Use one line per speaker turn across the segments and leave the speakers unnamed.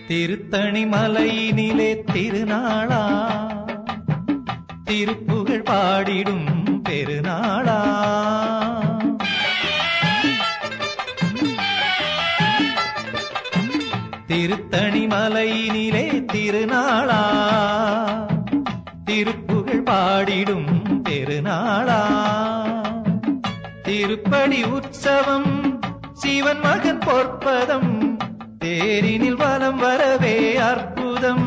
திருத்தணி மலையினிலே திருநாளா திருப்புகழ் பாடிடும் பெருநாளா திருத்தணி மலையினிலே திருநாளா திருப்புகழ் பாடிடும் பெருநாளா திருப்படி உற்சவம் சிவன் மகன் பொற்பதம் தேரினில் வலம் வரவே அற்புதம்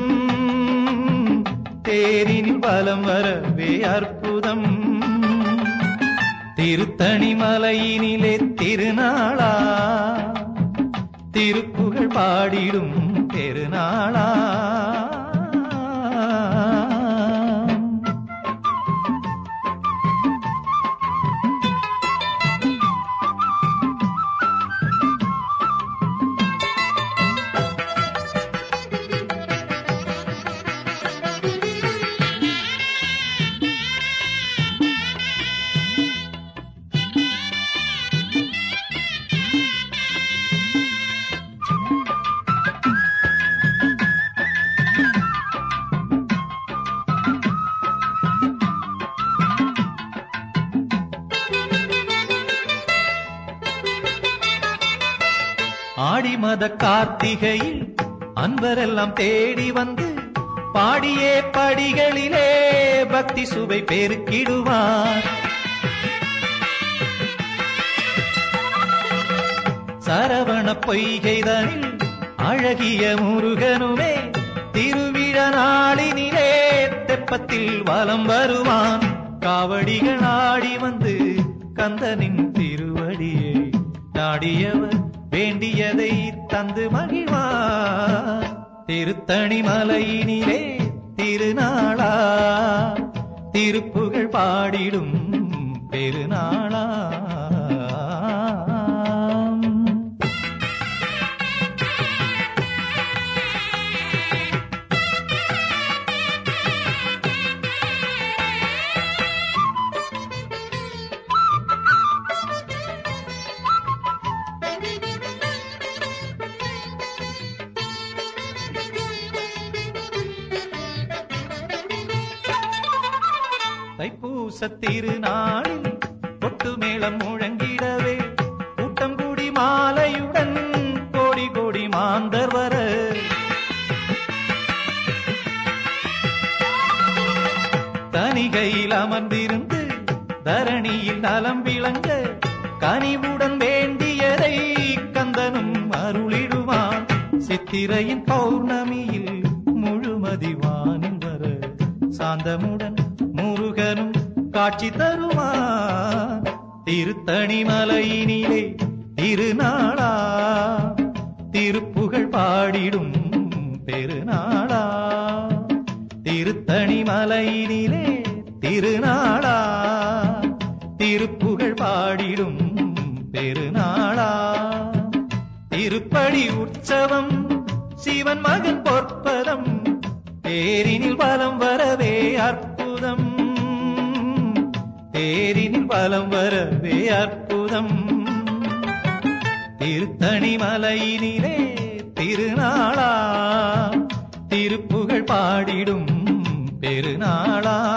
தேரினில் வலம் வரவே அற்புதம் திருத்தணி மலையினிலே திருநாளா திருப்புகழ் பாடிடும் பெருநாளா ஆடி மத கார்த்திகையில் அன்பரெல்லாம் தேடி வந்து பாடியே படிகளிலே பக்தி சுவை பெருக்கிடுவார் சரவண பொய்கைதனில் அழகிய முருகனுமே திருவிழ நாளினிலே தெப்பத்தில் வலம் வருவான் காவடிகள் ஆடி வந்து கந்தனின் திருவடியை நாடியவர் வேண்டியதை தந்து மகிழ்வார் திருத்தணி மலையினிலே திருநாளா திருப்புகழ் பாடிடும் பெருநாளா தைப்பூச திருநாளில் கொட்டு மேளம் முழங்கிடவே கூட்டம் கூடி மாலையுடன் கோடி கோடி மாந்தர் வர தனிகையில் அமர்ந்திருந்து தரணியில் நலம் விளங்க கனிவுடன் வேண்டியதை கந்தனும் அருளிடுவான் சித்திரையின் பௌர்ணமியில் முழுமதி வானில் வர சாந்தமுடன் முருகனும் காட்சி தருவான் திருத்தணி மலையினிலே திருநாளா திருப்புகழ் பாடிடும் பெருநாளா திருத்தணி மலையினிலே திருநாளா திருப்புகழ் பாடிடும் பெருநாளா திருப்படி உற்சவம் சிவன் மகன் பொற்பதம் தேரினில் வலம் வரவே அற்புதம் தேரினில் வலம் வரவே அற்புதம் திருத்தணி மலையினிலே திருநாளா திருப்புகழ் பாடிடும் பெருநாளா